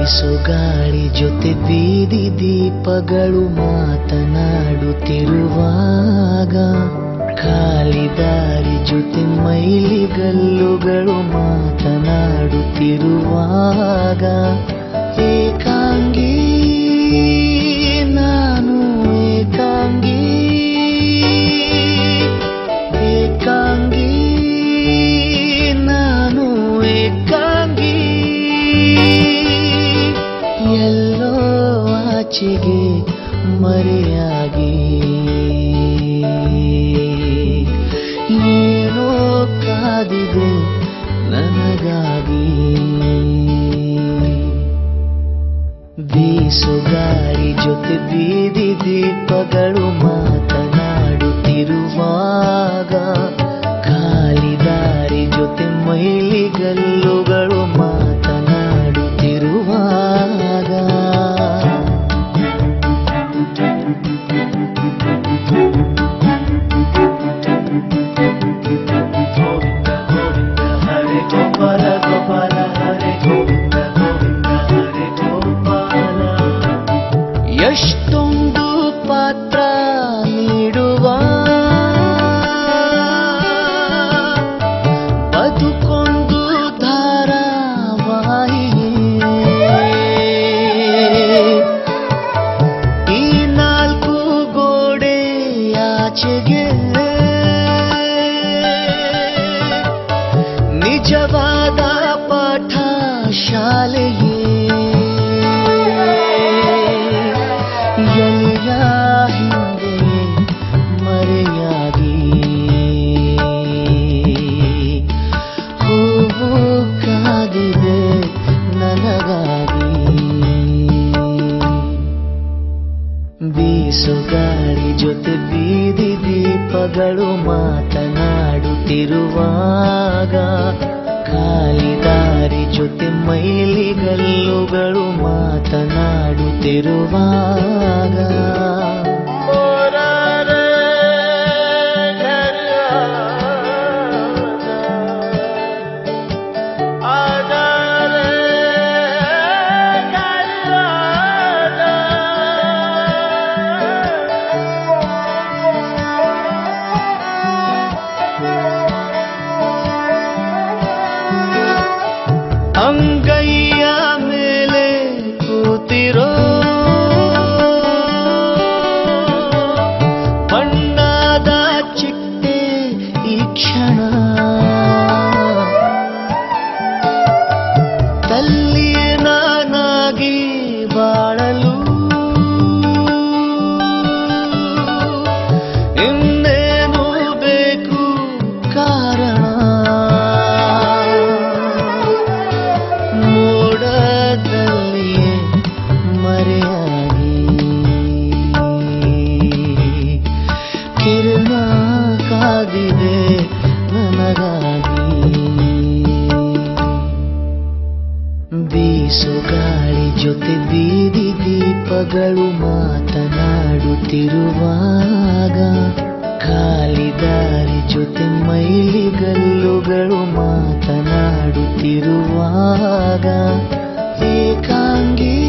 ಬೀಸು ಗಾಳಿ ಜೊತೆ ಬೀದಿ ದೀಪಗಳು ಮಾತನಾಡುತ್ತಿರುವಾಗ ಖಾಲಿ ದಾರಿ ಜೊತೆ ಮೈಲಿಗಲ್ಲುಗಳು ಮಾತನಾಡುತ್ತಿರುವಾಗ ಏಕಾಂಗಿ ನಾನು ಏಕಾಂಗಿ ಏಕಾಂಗಿ ನಾನು ಏಕಾಂಗಿ ಎಲ್ಲೋ ಆಚೆಗೆ ಮರೆಯಾಗಿ ಏನೋ ಕಾದಿದೆ ನನಗಾಗಿ ಬೀಸು ಗಾಳಿ ಜೊತೆ ಬೀದಿ ದೀಪಗಳು ಮಾತನಾಡುತ್ತಿರುವಾಗ ಖಾಲಿ ದಾರಿ ಜೊತೆ ಮೈಲಿಗಲ್ಲುಗಳು ಮಾತನಾಡುತ್ತಿರುವಾಗ ಗೋವಿಂದ ಗೋವಿಂದ ಹರೆ ಗೋಪಾಲ ಗೋಪಾಲ ಹರೆ ಗೋವಿಂದ ಗೋವಿಂದ ಹರೆ ಗೋಪಾಲ ಎಷ್ಟೊಂದು ಪಾತ್ರ ನೀಡುವ ಬದುಕೊಂದು ಧಾರಾವಾಹಿ ಈ ನಾಲ್ಕು ಗೋಡೆ ಆಚೆಗೆ ನಿಜವಾದ ಪಾಠ ಶಾಲೆಯೇ ಎಲೆಯ ಹಿಂದೆ ಮರೆಯಾಗಿ ಹೂವು ಕಾದಿದೆ ನನಗಾಗಿ ಬೀಸು ಗಾಳಿ ಜೊತೆ ಬೀದಿ ದೀಪಗಳು ಮಾತನಾಡುತ್ತಿರುವಾಗ ಖಾಲಿ ದಾರಿ ಜೊತೆ ಮೈಲಿಗಲ್ಲುಗಳು ಮಾತನಾಡುತ್ತಿರುವಾಗ ಅಂಗೈಯ ಮೇಲೆ ಕೂತಿರೋ ಬಣ್ಣದ ಚಿಟ್ಟೆ ಈ ಕ್ಷಣ ತಲ್ಲಿಯೇ ನಾನಾಗಿ ಬಾಳಲು ಇನ್ನೇನು ಬೇಕು ಕಾರಣ ಮೋಡದಲ್ಲಿಯೇ ಮರೆಯಾಗಿ ಕಿರಣ ಕಾದಿದೆ ನನಗಾಗಿ ಬೀಸು ಗಾಳಿ ಜೊತೆ ಬೀದಿ ದೀಪಗಳು ಮಾತನಾಡುತ್ತಿರುವಾಗ ಖಾಲಿ ದಾರಿ ಜೊತೆ ಮೈಲಿಗಲ್ಲುಗಳು ಮಾತನಾಡುತ್ತಿರುವಾಗ ಏಕಾಂಗಿ